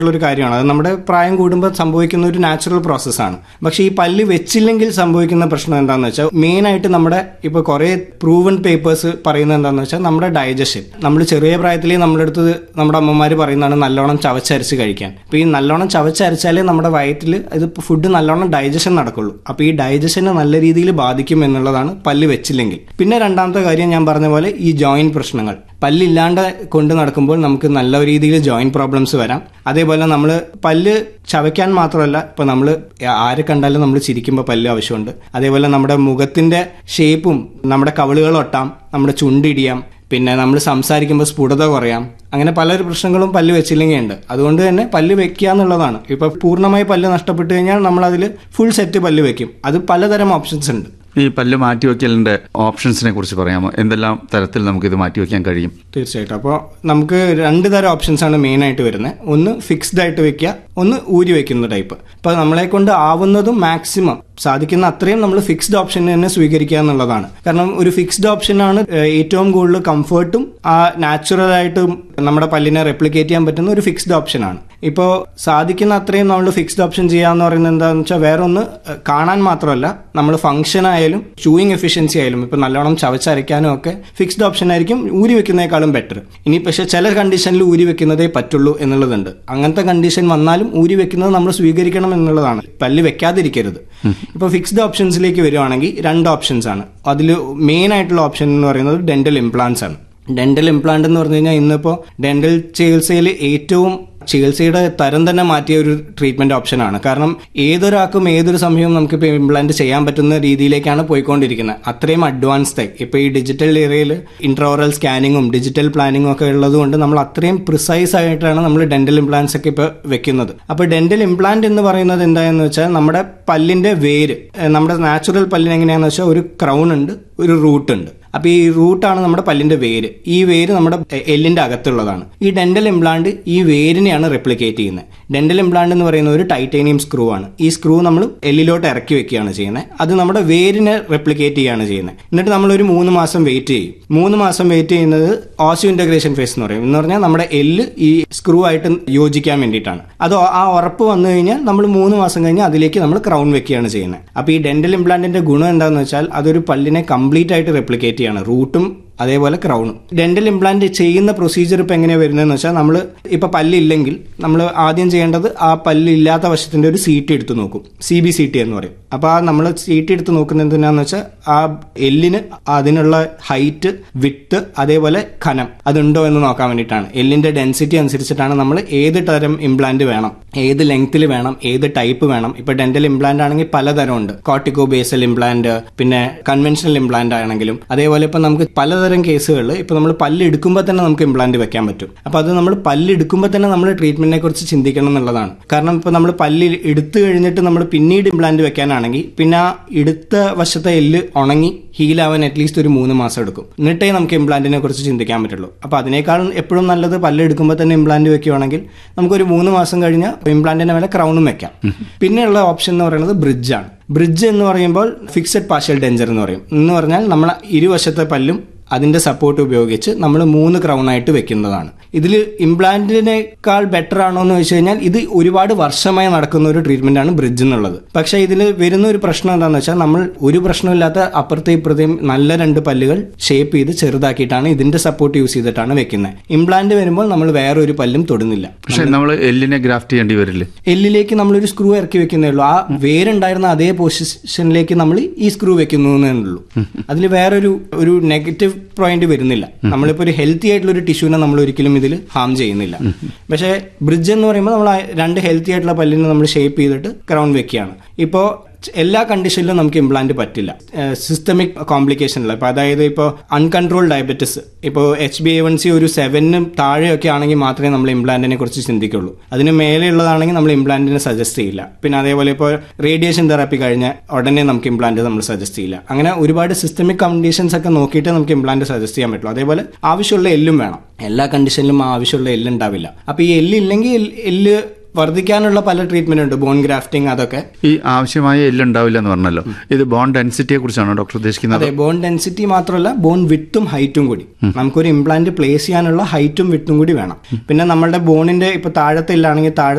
ഒരു കാര്യമാണ് അത് നമ്മുടെ പ്രായം കൂടുമ്പോൾ സംഭവിക്കുന്ന ഒരു നാച്ചുറൽ പ്രോസസ്സാണ് പക്ഷേ ഈ പല്ല് വെച്ചില്ലെങ്കിൽ സംഭവിക്കുന്ന പ്രശ്നം എന്താണെന്ന് വെച്ചാൽ മെയിൻ ആയിട്ട് നമ്മുടെ ഇപ്പോൾ കുറേ പ്രൂവൺ പേപ്പേഴ്സ് പറയുന്നത് എന്താണെന്ന് വെച്ചാൽ നമ്മുടെ ഡൈജഷൻ നമ്മൾ ചെറിയ പ്രായത്തിലേ നമ്മുടെ അടുത്ത് നമ്മുടെ അമ്മമാർ പറയുന്നതാണ് നല്ലോണം ചവച്ചരച്ച് കഴിക്കാൻ അപ്പോൾ ഈ നല്ലോണം ചവച്ചരച്ചാലേ നമ്മുടെ വയറ്റിൽ ഇത് ഫുഡ് നല്ലോണം ഡൈജഷൻ നടക്കുള്ളൂ അപ്പോൾ ഈ ഡൈജഷനെ നല്ല രീതിയിൽ ബാധിക്കും എന്നുള്ളതാണ് പല്ല് വെച്ചില്ലെങ്കിൽ പിന്നെ രണ്ടാമത്തെ കാര്യം ഞാൻ പറഞ്ഞ പോലെ ഈ ജോയിന്റ് പ്രശ്നങ്ങൾ പല്ലില്ലാണ്ട് കൊണ്ട് നടക്കുമ്പോൾ നമുക്ക് നല്ല രീതിയിൽ ജോയിന്റ് പ്രോബ്ലംസ് വരാം അതേപോലെ നമ്മൾ പല്ല് ചവയ്ക്കാൻ മാത്രമല്ല ഇപ്പൊ നമ്മൾ ആരെ കണ്ടാലും നമ്മൾ ചിരിക്കുമ്പോൾ പല്ല് ആവശ്യമുണ്ട് അതേപോലെ നമ്മുടെ മുഖത്തിന്റെ ഷേപ്പും നമ്മുടെ കവിളുകൾ ഒട്ടാം നമ്മുടെ ചുണ്ടിടിയാം പിന്നെ നമ്മൾ സംസാരിക്കുമ്പോൾ സ്ഫുടത കുറയാം അങ്ങനെ പല പ്രശ്നങ്ങളും പല്ല് വെച്ചില്ലെങ്കിൽ ഉണ്ട് അതുകൊണ്ട് തന്നെ പല്ല് വെക്കുക എന്നുള്ളതാണ് ഇപ്പൊ പൂർണ്ണമായി പല്ല് നഷ്ടപ്പെട്ടു കഴിഞ്ഞാൽ നമ്മൾ അതിൽ ഫുൾ സെറ്റ് പല്ല് വെക്കും അത് പലതരം ഓപ്ഷൻസ് ഉണ്ട് ഈ പല്ല് മാറ്റിവെക്കലിന്റെ ഓപ്ഷൻസിനെ കുറിച്ച് പറയാമോ എന്തെല്ലാം തരത്തിൽ നമുക്ക് ഇത് മാറ്റിവെക്കാൻ കഴിയും തീർച്ചയായിട്ടും അപ്പോൾ നമുക്ക് രണ്ട് തരം ഓപ്ഷൻസ് ആണ് മെയിൻ ആയിട്ട് വരുന്നത് ഒന്ന് ഫിക്സ്ഡ് ആയിട്ട് വെക്കുക ഒന്ന് ഊരി വെക്കുന്ന ടൈപ്പ് അപ്പോൾ നമ്മളെ കൊണ്ട് ആവുന്നതും മാക്സിമം സാധിക്കുന്ന അത്രയും നമ്മൾ ഫിക്സ്ഡ് ഓപ്ഷൻ തന്നെ സ്വീകരിക്കുക എന്നുള്ളതാണ് കാരണം ഒരു ഫിക്സ്ഡ് ഓപ്ഷനാണ് ഏറ്റവും കൂടുതൽ കംഫർട്ടും ആ നാച്ചുറൽ ആയിട്ട് നമ്മുടെ പല്ലിനെ റെപ്ലിക്കേറ്റ് ചെയ്യാൻ പറ്റുന്ന ഒരു ഫിക്സ്ഡ് ഓപ്ഷനാണ് ഇപ്പോൾ സാധിക്കുന്ന അത്രയും നമ്മൾ ഫിക്സ്ഡ് ഓപ്ഷൻ ചെയ്യാന്ന് പറയുന്നത് എന്താണെന്ന് വെച്ചാൽ വേറെ ഒന്ന് ഏഹ്, കാണാൻ മാത്രമല്ല നമ്മൾ ഫംഗ്ഷൻ ആയാലും ചൂയിങ് എഫിഷ്യൻസി ആയാലും ഇപ്പൊ നല്ലോണം ചവച്ചരയ്ക്കാനും ഒക്കെ ഫിക്സ്ഡ് ഓപ്ഷൻ ആയിരിക്കും ഊരി വെക്കുന്നേക്കാളും ബെറ്റർ ഇനി പക്ഷെ ചില കണ്ടീഷനിൽ ഊരി വെക്കുന്നതേ പറ്റുള്ളൂ എന്നുള്ളതുണ്ട് അങ്ങനത്തെ കണ്ടീഷൻ വന്നാലും ഊരി വെക്കുന്നത് നമ്മൾ സ്വീകരിക്കണം എന്നുള്ളതാണ് പല്ല് വെക്കാതിരിക്കരുത് ഇപ്പൊ ഫിക്സ്ഡ് ഓപ്ഷൻസിലേക്ക് വരുവാണെങ്കിൽ രണ്ട് ഓപ്ഷൻസ് ആണ് അതിൽ മെയിൻ ആയിട്ടുള്ള ഓപ്ഷൻ എന്ന് പറയുന്നത് ഡെന്റൽ ഇംപ്ലാന്റ്സ് ആണ് ഡെന്റൽ ഇംപ്ലാന്റ് എന്ന് പറഞ്ഞു കഴിഞ്ഞാൽ ഇന്നിപ്പോൾ ഡെന്റൽ ചികിത്സയിൽ ഏറ്റവും ചികിത്സയുടെ തരം തന്നെ മാറ്റിയ ഒരു ട്രീറ്റ്മെന്റ് ഓപ്ഷനാണ് കാരണം ഏതൊരാൾക്കും ഏതൊരു സമയവും നമുക്കിപ്പോൾ ഇംപ്ലാന്റ് ചെയ്യാൻ പറ്റുന്ന രീതിയിലേക്കാണ് പോയിക്കൊണ്ടിരിക്കുന്നത് അത്രയും അഡ്വാൻസ്ഡ് ആയി ഇപ്പോൾ ഈ ഡിജിറ്റൽ ഏരിയയിൽ ഇൻട്രോറൽ സ്കാനിങ്ങും ഡിജിറ്റൽ പ്ലാനിങ്ങും ഒക്കെ ഉള്ളതുകൊണ്ട് നമ്മൾ അത്രയും പ്രിസൈസ് ആയിട്ടാണ് നമ്മൾ ഡെന്റൽ ഇംപ്ലാന്റ്സ് ഒക്കെ ഇപ്പോൾ വെക്കുന്നത് അപ്പോൾ ഡെന്റൽ ഇംപ്ലാന്റ് എന്ന് പറയുന്നത് എന്താണെന്ന് വെച്ചാൽ നമ്മുടെ പല്ലിന്റെ വേര് ഏഹ് നമ്മുടെ നാച്ചുറൽ പല്ലിന് എങ്ങനെയാണെന്ന് വെച്ചാൽ ഒരു ക്രൗൺ ഉണ്ട് ഒരു റൂട്ട് ഉണ്ട് അപ്പൊ ഈ റൂട്ടാണ് നമ്മുടെ പല്ലിന്റെ വേര് ഈ വേര് നമ്മുടെ എ- എല്ലിന്റെ അകത്തുള്ളതാണ് ഈ ഡെന്റൽ ഇംപ്ലാന്റ് ഈ വേരിനെയാണ് റെപ്ലിക്കേറ്റ് ചെയ്യുന്നത് ഡെന്റൽ ഇംപ്ലാന്റ് എന്ന് പറയുന്ന ഒരു ടൈറ്റേനിയം സ്ക്രൂ ആണ് ഈ സ്ക്രൂ നമ്മൾ എല്ലിലോട്ട് ഇറക്കി വെക്കുകയാണ് ചെയ്യുന്നത് അത് നമ്മുടെ വേരിനെ റെപ്ലിക്കേറ്റ് ചെയ്യുകയാണ് ചെയ്യുന്നത് എന്നിട്ട് നമ്മൾ ഒരു മൂന്ന് മാസം വെയിറ്റ് ചെയ്യും മൂന്ന് മാസം വെയിറ്റ് ചെയ്യുന്നത് ഓസ്യോ ഇന്റഗ്രേഷൻ ഫേസ് എന്ന് പറയും എന്ന് പറഞ്ഞാൽ നമ്മുടെ എല്ല് ഈ സ്ക്രൂ ആയിട്ട് യോജിക്കാൻ വേണ്ടിയിട്ടാണ് അത് ആ ഉറപ്പ് വന്നു കഴിഞ്ഞാൽ നമ്മൾ മൂന്ന് മാസം കഴിഞ്ഞ് അതിലേക്ക് നമ്മൾ ക്രൗൺ വെക്കുകയാണ് ചെയ്യുന്നത് അപ്പോൾ ഈ ഡെന്റൽ ഇംപ്ലാന്റിന്റെ ഗുണം എന്താണെന്ന് വെച്ചാൽ അതൊരു പല്ലിനെ കംപ്ലീറ്റ് ആയിട്ട് റെപ്ലിക്കേറ്റ് ചെയ്യാണ് റൂട്ടും അതേപോലെ ക്രൗണും ഡെന്റൽ ഇംപ്ലാന്റ് ചെയ്യുന്ന പ്രൊസീജിയർ ഇപ്പൊ എങ്ങനെയാണ് വരുന്നതെന്ന് വെച്ചാൽ നമ്മൾ ഇപ്പൊ പല്ലില്ലെങ്കിൽ നമ്മൾ ആദ്യം ചെയ്യേണ്ടത് ആ പല്ലില്ലാത്ത വശത്തിന്റെ ഒരു സീറ്റ് എടുത്ത് നോക്കും സി ബി സി ടി എന്ന് പറയും അപ്പൊ ആ നമ്മൾ സീറ്റ് എടുത്ത് നോക്കുന്നത് എന്തിനാന്ന് വെച്ചാൽ ആ എല്ലിന് അതിനുള്ള ഹൈറ്റ് വിട്ട് അതേപോലെ ഖനം അതുണ്ടോ എന്ന് നോക്കാൻ വേണ്ടിയിട്ടാണ് എല്ലിന്റെ ഡെൻസിറ്റി അനുസരിച്ചിട്ടാണ് നമ്മൾ ഏത് തരം ഇംപ്ലാന്റ് വേണം ഏത് ലെങ്ത്തിൽ വേണം ഏത് ടൈപ്പ് വേണം ഇപ്പൊ ഡെന്റൽ ഇംപ്ലാന്റ് ആണെങ്കിൽ പലതരം ഉണ്ട് കോട്ടിക്കോ ബേസൽ ഇംപ്ലാന്റ് പിന്നെ കൺവെൻഷണൽ ഇംപ്ലാന്റ് ആണെങ്കിലും അതേപോലെ ഇപ്പൊ നമുക്ക് പലതരം കേസുകളിൽ ഇപ്പൊ നമ്മൾ പല്ല് എടുക്കുമ്പോൾ തന്നെ നമുക്ക് ഇംപ്ലാന്റ് വെക്കാൻ പറ്റും അപ്പൊ അത് നമ്മൾ പല്ല് എടുക്കുമ്പോൾ തന്നെ നമ്മൾ ട്രീറ്റ്മെന്റിനെ കുറിച്ച് ചിന്തിക്കണം എന്നുള്ളതാണ് കാരണം ഇപ്പൊ നമ്മൾ പല്ല് എടുത്തു കഴിഞ്ഞിട്ട് നമ്മൾ പിന്നീട് ഇംപ്ലാന്റ് വെക്കാനാണെങ്കിൽ പിന്നെ ആ എടുത്ത വശത്തെ എല്ല് ഉണങ്ങി ഹീലാവാൻ അറ്റ്ലീസ്റ്റ് ഒരു മൂന്ന് മാസം എടുക്കും എന്നിട്ടേ നമുക്ക് ഇംപ്ലാന്റിനെ കുറിച്ച് ചിന്തിക്കാൻ പറ്റുള്ളൂ അപ്പൊ അതിനേക്കാളും എപ്പോഴും നല്ലത് പല്ല് എടുക്കുമ്പോൾ തന്നെ ഇംപ്ലാന്റ് വെക്കുകയാണെങ്കിൽ നമുക്കൊരു മൂന്ന് മാസം കഴിഞ്ഞ് ഇംപ്ലാന്റിന്റെ മേലെ ക്രൗണും വെക്കാം പിന്നെയുള്ള ഓപ്ഷൻ എന്ന് പറയുന്നത് ബ്രിഡ്ജാണ് ബ്രിഡ്ജ് എന്ന് പറയുമ്പോൾ ഫിക്സഡ് പാർഷ്യൽ ഡെഞ്ചർ എന്ന് പറയും എന്ന് പറഞ്ഞാൽ നമ്മൾ ഇരുവശത്തെ പല്ലും അതിന്റെ സപ്പോർട്ട് ഉപയോഗിച്ച് നമ്മൾ മൂന്ന് ക്രൗൺ ആയിട്ട് വെക്കുന്നതാണ് ഇതിൽ ഇംപ്ലാന്റിനേക്കാൾ ബെറ്റർ ആണോ എന്ന് വെച്ച് കഴിഞ്ഞാൽ ഇത് ഒരുപാട് വർഷമായി നടക്കുന്ന ഒരു ട്രീറ്റ്മെന്റ് ആണ് ബ്രിഡ്ജ് എന്നുള്ളത് പക്ഷെ ഇതിൽ വരുന്ന ഒരു പ്രശ്നം എന്താണെന്ന് വെച്ചാൽ നമ്മൾ ഒരു പ്രശ്നമില്ലാത്ത അപ്പുറത്തെ ഇപ്പുറത്തെയും നല്ല രണ്ട് പല്ലുകൾ ഷേപ്പ് ചെയ്ത് ചെറുതാക്കിയിട്ടാണ് ഇതിന്റെ സപ്പോർട്ട് യൂസ് ചെയ്തിട്ടാണ് വെക്കുന്നത് ഇംപ്ലാന്റ് വരുമ്പോൾ നമ്മൾ വേറെ ഒരു പല്ലും തൊടുന്നില്ല പക്ഷെ നമ്മൾ എല്ലിനെ ഗ്രാഫ്റ്റ് ചെയ്യേണ്ടി വരില്ലേ എല്ലിലേക്ക് നമ്മളൊരു സ്ക്രൂ ഇറക്കി വെക്കുന്നേ ഉള്ളൂ ആ വേരുണ്ടായിരുന്ന അതേ പൊസിഷനിലേക്ക് നമ്മൾ ഈ സ്ക്രൂ വെക്കുന്നു എന്നേ ഉള്ളൂ അതിൽ വേറൊരു ഒരു നെഗറ്റീവ് പോയിന്റ് വരുന്നില്ല നമ്മളിപ്പോൾ ഒരു ഹെൽത്തി ആയിട്ടുള്ള ഒരു ടിഷ്യൂനെ നമ്മൾ ഒരിക്കലും ഇതിൽ ഹാം ചെയ്യുന്നില്ല പക്ഷേ ബ്രിഡ്ജ് എന്ന് പറയുമ്പോൾ നമ്മൾ ആ രണ്ട് ഹെൽത്തി ആയിട്ടുള്ള പല്ലിനെ നമ്മൾ ഷേപ്പ് ചെയ്തിട്ട് ക്രൗൺ വെക്കുകയാണ് ഇപ്പോൾ എല്ലാ കണ്ടീഷനിലും നമുക്ക് ഇംപ്ലാന്റ് പറ്റില്ല സിസ്റ്റമിക് കോംപ്ലിക്കേഷനിൽ ഇപ്പോൾ അതായത് ഇപ്പോൾ അൺകൺട്രോൾ ഡയബറ്റിസ് ഇപ്പോൾ H B A one C ഒരു സെവനും താഴെയൊക്കെ ആണെങ്കിൽ മാത്രമേ നമ്മൾ ഇംപ്ലാന്റിനെ കുറിച്ച് ചിന്തിക്കുള്ളൂ അതിന് മേലെയുള്ളതാണെങ്കിൽ നമ്മൾ ഇംപ്ലാന്റിനെ സജസ്റ്റ് ചെയ്യില്ല പിന്നെ അതേപോലെ ഇപ്പോൾ റേഡിയേഷൻ തെറാപ്പി കഴിഞ്ഞ ഉടനെ നമുക്ക് ഇംപ്ലാന്റ് നമ്മൾ സജസ്റ്റ് ചെയ്യില്ല അങ്ങനെ ഒരുപാട് സിസ്റ്റമിക് കണ്ടീഷൻസ് ഒക്കെ നോക്കിയിട്ട് നമുക്ക് ഇംപ്ലാന്റ് സജസ്റ്റ് ചെയ്യാൻ പറ്റുള്ളൂ അതേപോലെ ആവശ്യമുള്ള എല്ലും വേണം എല്ലാ കണ്ടീഷനിലും ആ ആവശ്യമുള്ള എല്ല് ഉണ്ടാവില്ല അപ്പോൾ ഈ എല്ല് ഇല്ലെങ്കിൽ എല്ല് വർദ്ധിക്കാനുള്ള പല ട്രീറ്റ്മെന്റ് ഉണ്ട് ബോൺ ഗ്രാഫ്റ്റിംഗ് അതൊക്കെ ഈ ആവശ്യമായ എല്ലുണ്ടാവില്ല എന്ന് പറഞ്ഞല്ലോ ഇത് ബോൺ ഡെൻസിറ്റിയെ കുറിച്ചാണോ ഡോക്ടർ ഉദ്ദേശിക്കുന്നത് അതെ ബോൺ ഡെൻസിറ്റി മാത്രമല്ല ബോൺ വിട്ടും ഹൈറ്റും കൂടി നമുക്കൊരു ഇംപ്ലാന്റ് പ്ലേസ് ചെയ്യാനുള്ള ഹൈറ്റും വിട്ടും കൂടി വേണം പിന്നെ നമ്മളുടെ ബോണിന്റെ ഇപ്പൊ താഴത്തെ ഇല്ലാണെങ്കിൽ താഴെ